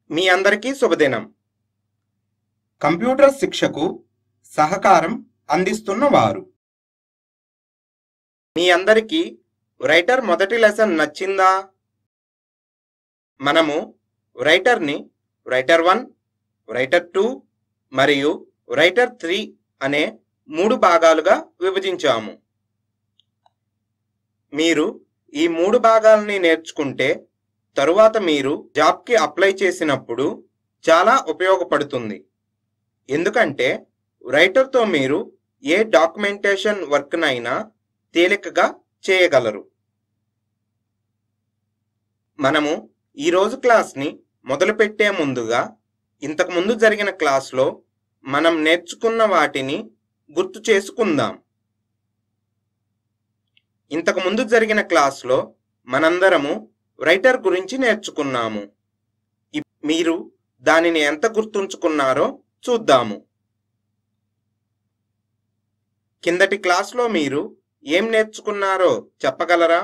మీ అందరికీ శుభదినం కంప్యూటర్ శిక్షకు సహకారం అందిస్తున్న వారు మీ అందరికీ రైటర్ మొదటి లెసన్ నచ్చిందా మనము రైటర్ని రైటర్ వన్ రైటర్ టూ మరియు రైటర్ త్రీ అనే మూడు భాగాలుగా విభజించాము మీరు ఈ మూడు భాగాలని నేర్చుకుంటే తరువాత మీరు జాబ్కి అప్లై చేసినప్పుడు చాలా ఉపయోగపడుతుంది ఎందుకంటే రైటర్తో మీరు ఏ డాక్యుమెంటేషన్ వర్క్నైనా తేలికగా చేయగలరు మనము ఈరోజు క్లాస్ని మొదలుపెట్టే ముందుగా ఇంతకుముందు జరిగిన క్లాస్లో మనం నేర్చుకున్న వాటిని గుర్తు చేసుకుందాం ఇంతకుముందు జరిగిన క్లాస్లో మనందరము రైటర్ గురించి నేర్చుకున్నాము ఇప్- మీరు దానిని ఎంత గుర్తుంచుకున్నారో చూద్దాము కిందటి క్లాస్లో మీరు ఏం నేర్చుకున్నారో చెప్పగలరా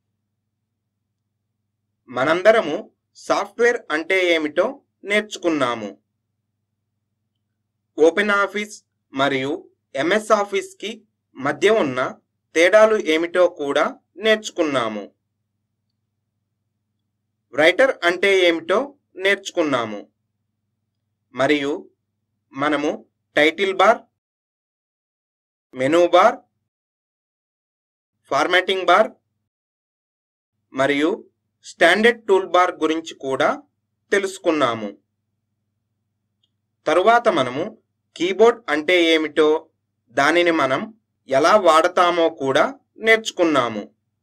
మనందరము సాఫ్ట్వేర్ అంటే ఏమిటో నేర్చుకున్నాము ఓపెన్ ఆఫీస్ మరియు ఎంఎస్ ఆఫీస్కి మధ్య ఉన్న తేడాలు ఏమిటో కూడా నేర్చుకున్నాము రైటర్ అంటే ఏమిటో నేర్చుకున్నాము మరియు మనము title bar menu bar formatting bar మరియు స్టాండర్డ్ టూల్ బార్ గురించి కూడా తెలుసుకున్నాము తరువాత మనము కీబోర్డ్ అంటే ఏమిటో దానిని మనం ఎలా వాడతామో కూడా నేర్చుకున్నాము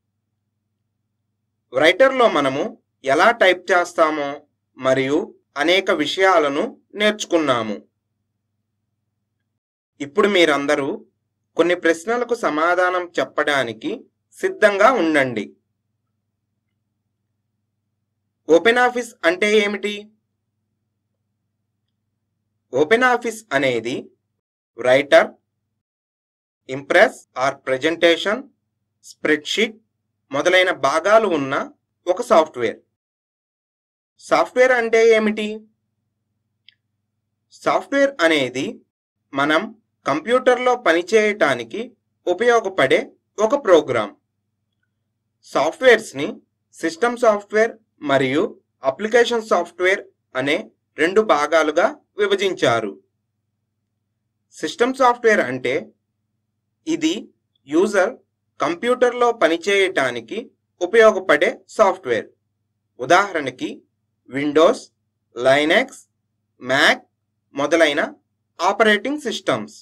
రైటర్లో మనము ఎలా టైప్ చేస్తామో మరియు అనేక విషయాలను నేర్చుకున్నాము ఇప్పుడు మీరందరూ కొన్ని ప్రశ్నలకు సమాధానం చెప్పడానికి సిద్ధంగా ఉండండి ఓపెన్ ఆఫీస్ అంటే ఏమిటి ఓపెన్ ఆఫీస్ అనేది writer impress or presentation spreadsheet మొదలైన భాగాలు ఉన్న ఒక సాఫ్ట్వేర్ సాఫ్ట్వేర్ అంటే ఏమిటి సాఫ్ట్వేర్ అనేది మనం కంప్యూటర్లో పనిచేయటానికి ఉపయోగపడే ఒక ప్రోగ్రాం సాఫ్ట్వేర్స్ని సిస్టమ్ సాఫ్ట్వేర్ మరియు అప్లికేషన్ సాఫ్ట్వేర్ అనే రెండు భాగాలుగా విభజించారు సిస్టమ్ సాఫ్ట్వేర్ అంటే ఇది యూజర్ కంప్యూటర్లో పనిచేయటానికి ఉపయోగపడే సాఫ్ట్వేర్ ఉదాహరణకి విండోస్ లైనెక్స్ మ్యాక్ మొదలైన ఆపరేటింగ్ సిస్టమ్స్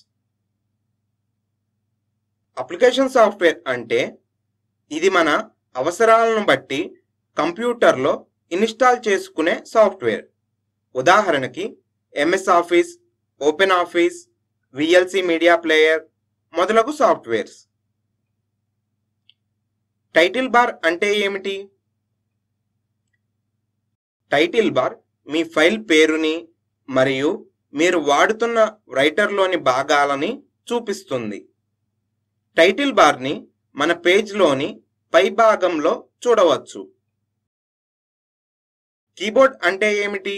అప్లికేషన్ సాఫ్ట్వేర్ అంటే ఇది మన అవసరాలను బట్టి కంప్యూటర్లో ఇన్స్టాల్ చేసుకునే సాఫ్ట్వేర్ ఉదాహరణకి MS office open office VLC media player మొదలగు సాఫ్ట్వేర్స్ టైటిల్ బార్ అంటే ఏమిటి టైటిల్ బార్ మీ ఫైల్ పేరుని మరియు మీరు వాడుతున్న రైటర్లోని భాగాలని చూపిస్తుంది టైటిల్ బార్ని మన పేజ్లోని పై భాగంలో చూడవచ్చు కీబోర్డ్ అంటే ఏమిటి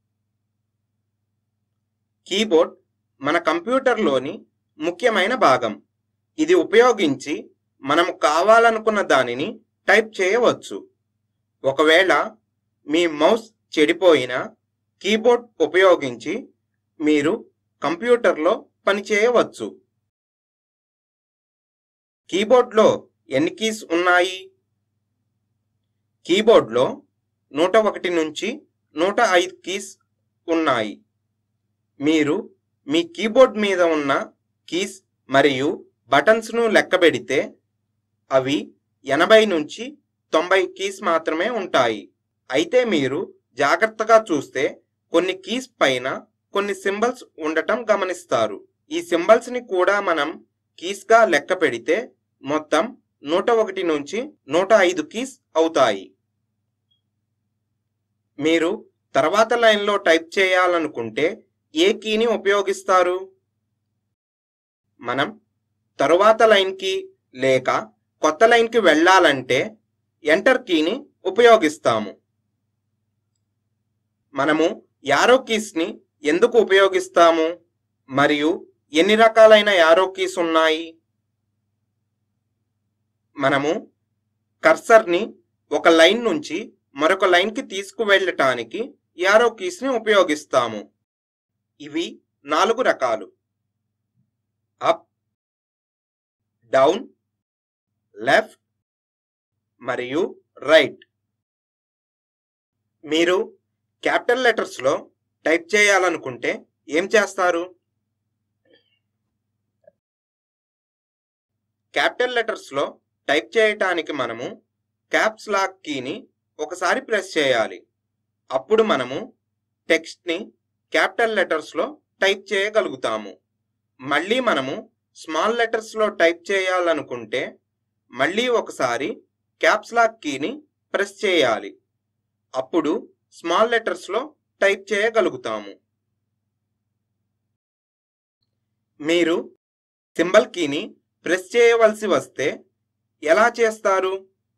కీబోర్డ్ మన కంప్యూటర్లోని ముఖ్యమైన భాగం ఇది ఉపయోగించి మనం కావాలనుకున్న దానిని టైప్ చేయవచ్చు ఒకవేళ మీ మౌస్ చెడిపోయినా కీబోర్డ్ ఉపయోగించి మీరు కంప్యూటర్లో పనిచేయవచ్చు కీబోర్డ్లో ఎన్ని కీస్ ఉన్నాయి కీబోర్డ్లో నూట ఒకటి నుంచి నూట ఐదు కీస్ ఉన్నాయి మీరు మీ కీబోర్డ్ మీద ఉన్న కీస్ మరియు బటన్స్ను లెక్కబెడితే అవి ఎనభై నుంచి తొంభై కీస్ మాత్రమే ఉంటాయి అయితే మీరు జాగ్రత్తగా చూస్తే కొన్ని కీస్ పైన కొన్ని సింబల్స్ ఉండటం గమనిస్తారు ఈ సింబల్స్ ని కూడా మనం కీస్ గా లెక్క పెడితే మొత్తం నూట ఒకటి నుంచి నూట ఐదు కీస్ అవుతాయి మీరు తర్వాత లైన్లో టైప్ చేయాలనుకుంటే ఏ కీని ఉపయోగిస్తారు మనం తరువాత లైన్కి లేక కొత్త లైన్కి వెళ్ళాలంటే ఎంటర్ కీని ఉపయోగిస్తాము మనము యారో కీస్ని ఎందుకు ఉపయోగిస్తాము మరియు ఎన్ని రకాలైన యారో కీస్ ఉన్నాయి మనము కర్సర్ని ఒక లైన్ నుంచి మరొక లైన్కి తీసుకువెళ్ళటానికి యారో కీస్ని ఉపయోగిస్తాము ఇవి నాలుగు రకాలు అప్ డౌన్ లెఫ్ట్ మరియు రైట్ మీరు క్యాపిటల్ లెటర్స్లో టైప్ చేయాలనుకుంటే ఏం చేస్తారు క్యాపిటల్ లెటర్స్లో టైప్ చేయటానికి మనము క్యాప్స్ లాక్ కీని ఒకసారి ప్రెస్ చేయాలి అప్పుడు మనము టెక్స్ట్ని క్యాపిటల్ లెటర్స్లో టైప్ చేయగలుగుతాము మళ్ళీ మనము స్మాల్ లెటర్స్లో టైప్ చేయాలనుకుంటే మళ్ళీ ఒకసారి క్యాప్స్ లాక్ కీని ప్రెస్ చేయాలి అప్పుడు స్మాల్ లెటర్స్లో టైప్ చేయగలుగుతాము మీరు సింబల్ కీని ప్రెస్ చేయవలసి వస్తే ఎలా చేస్తారు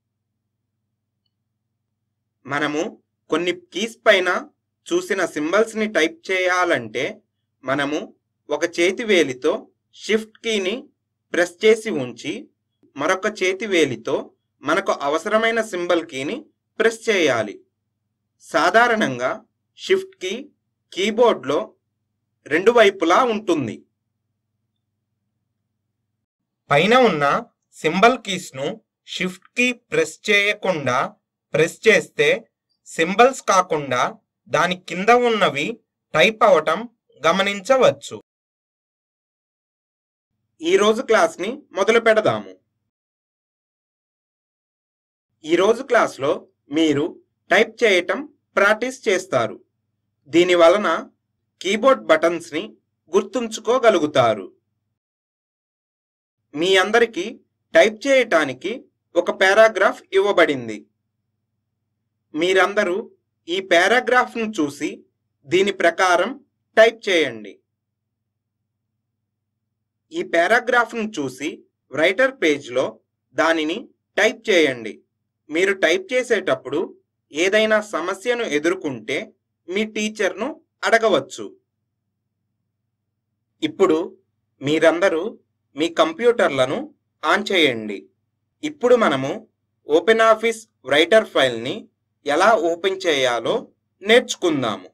మనము కొన్ని కీస్ పైన చూసిన సింబల్స్ని టైప్ చేయాలంటే మనము ఒక చేతి వేలితో షిఫ్ట్ కీని ప్రెస్ చేసి ఉంచి మరొక చేతి వేలితో మనకు అవసరమైన సింబల్ కీని ప్రెస్ చేయాలి సాధారణంగా షిఫ్ట్ కీ కీబోర్డ్లో రెండు వైపులా ఉంటుంది పైన ఉన్న సింబల్ కీస్ను షిఫ్ట్ కీ ప్రెస్ చేయకుండా ప్రెస్ చేస్తే సింబల్స్ కాకుండా దాని కింద ఉన్నవి టైప్ అవటం గమనించవచ్చు ఈరోజు క్లాస్ని మొదలు పెడదాము ఈరోజు క్లాస్లో మీరు టైప్ చేయటం ప్రాక్టీస్ చేస్తారు దీని వలన కీబోర్డ్ బటన్స్ని గుర్తుంచుకోగలుగుతారు మీ అందరికీ టైప్ చేయటానికి ఒక పారాగ్రాఫ్ ఇవ్వబడింది మీరందరూ ఈ పారాగ్రాఫ్ను చూసి దీని ప్రకారం టైప్ చేయండి ఈ పారాగ్రాఫ్ను చూసి రైటర్ పేజ్లో దానిని టైప్ చేయండి మీరు టైప్ చేసేటప్పుడు ఏదైనా సమస్యను ఎదుర్కొంటే మీ టీచర్ను అడగవచ్చు ఇప్పుడు మీరందరూ మీ కంప్యూటర్లను ఆన్ చేయండి ఇప్పుడు మనము ఓపెన్ ఆఫీస్ రైటర్ ఫైల్ని ఎలా ఓపెన్ చేయాలో నేర్చుకుందాము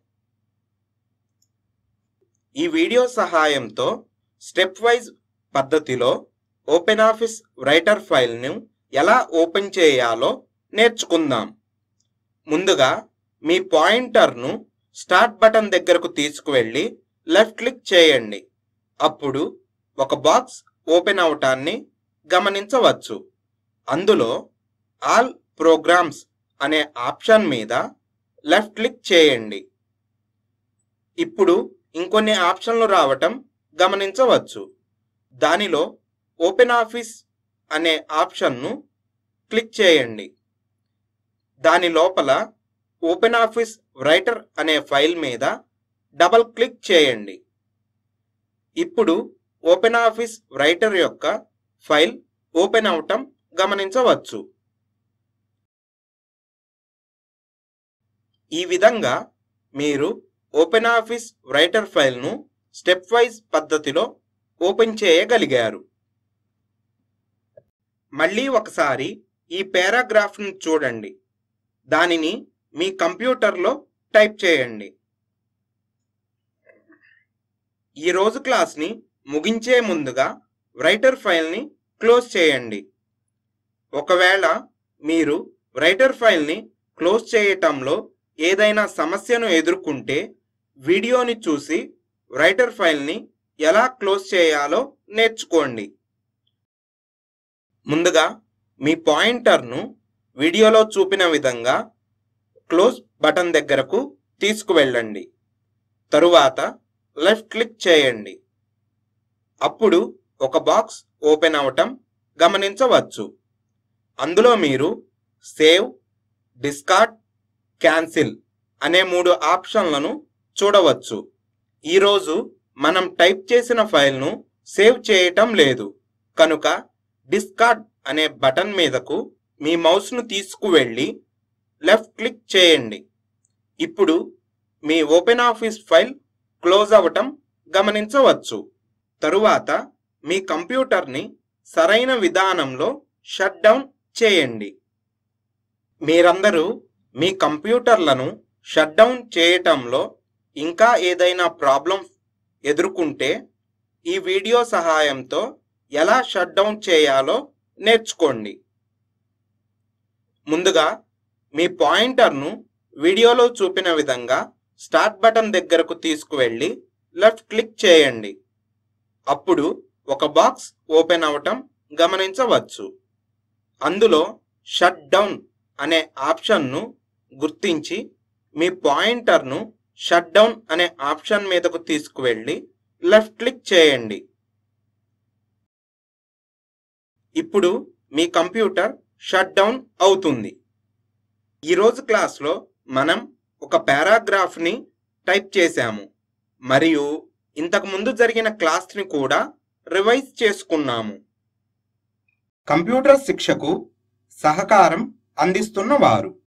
ఈ వీడియో సహాయంతో స్టెప్ వైజ్ పద్ధతిలో ఓపెన్ ఆఫీస్ రైటర్ ఫైల్ను ఎలా ఓపెన్ చేయాలో నేర్చుకుందాం ముందుగా మీ పాయింటర్ను స్టార్ట్ బటన్ దగ్గరకు తీసుకువెళ్ళి లెఫ్ట్ క్లిక్ చేయండి అప్పుడు ఒక బాక్స్ ఓపెన్ అవటాన్ని గమనించవచ్చు అందులో ఆల్ ప్రోగ్రామ్స్ అనే ఆప్షన్ మీద లెఫ్ట్ క్లిక్ చేయండి ఇప్పుడు ఇంకొన్ని ఆప్షన్లు రావటం గమనించవచ్చు దానిలో ఓపెన్ ఆఫీస్ అనే ఆప్షన్ను క్లిక్ చేయండి దాని లోపల ఓపెన్ ఆఫీస్ రైటర్ అనే ఫైల్ మీద డబల్ క్లిక్ చేయండి ఇప్పుడు ఓపెన్ ఆఫీస్ రైటర్ యొక్క ఫైల్ ఓపెన్ అవటం గమనించవచ్చు ఈ విధంగా మీరు ఓపెన్ ఆఫీస్ రైటర్ ఫైల్ను స్టెప్ వైజ్ పద్ధతిలో ఓపెన్ చేయగలిగారు మళ్ళీ ఒకసారి ఈ పారాగ్రాఫ్ను చూడండి దానిని మీ కంప్యూటర్లో టైప్ చేయండి ఈ రోజు క్లాస్ని ముగించే ముందుగా రైటర్ ఫైల్ని క్లోజ్ చేయండి ఒకవేళ మీరు రైటర్ ఫైల్ని క్లోజ్ చేయటంలో ఏదైనా సమస్యను ఎదుర్కొంటే వీడియోని చూసి రైటర్ ఫైల్ని ఎలా క్లోజ్ చేయాలో నేర్చుకోండి ముందుగా మీ పాయింటర్ను వీడియోలో చూపిన విధంగా క్లోజ్ బటన్ దగ్గరకు తీసుకువెళ్ళండి తరువాత లెఫ్ట్ క్లిక్ చేయండి అప్పుడు ఒక బాక్స్ ఓపెన్ అవటం గమనించవచ్చు అందులో మీరు సేవ్ డిస్కార్డ్ క్యాన్సిల్ అనే మూడు ఆప్షన్లను చూడవచ్చు ఈరోజు మనం టైప్ చేసిన ఫైల్ను సేవ్ చేయటం లేదు కనుక డిస్కార్డ్ అనే బటన్ మీదకు మీ మౌస్ను తీసుకువెళ్ళి లెఫ్ట్ క్లిక్ చేయండి ఇప్పుడు మీ ఓపెన్ ఆఫీస్ ఫైల్ క్లోజ్ అవ్వటం గమనించవచ్చు తరువాత మీ కంప్యూటర్ని సరైన విధానంలో షట్ డౌన్ చేయండి మీరందరూ మీ కంప్యూటర్లను షట్ డౌన్ చేయటంలో ఇంకా ఏదైనా ప్రాబ్లం ఎదుర్కొంటే ఈ వీడియో సహాయంతో ఎలా షట్ డౌన్ చేయాలో నేర్చుకోండి ముందుగా మీ పాయింటర్ను వీడియోలో చూపిన విధంగా స్టార్ట్ బటన్ దగ్గరకు తీసుకువెళ్ళి లెఫ్ట్ క్లిక్ చేయండి అప్పుడు ఒక బాక్స్ ఓపెన్ అవటం గమనించవచ్చు అందులో షట్ డౌన్ అనే ఆప్షన్ను గుర్తించి మీ పాయింటర్ను షట్ డౌన్ అనే ఆప్షన్ మీదకు తీసుకువెళ్ళి లెఫ్ట్ క్లిక్ చేయండి ఇప్పుడు మీ కంప్యూటర్ షట్ డౌన్ అవుతుంది ఈరోజు క్లాస్లో మనం ఒక పారాగ్రాఫ్ని టైప్ చేశాము మరియు ఇంతకు ముందు జరిగిన క్లాస్ని కూడా రివైజ్ చేసుకున్నాము కంప్యూటర్ శిక్షకు సహకారం అందిస్తున్న వారు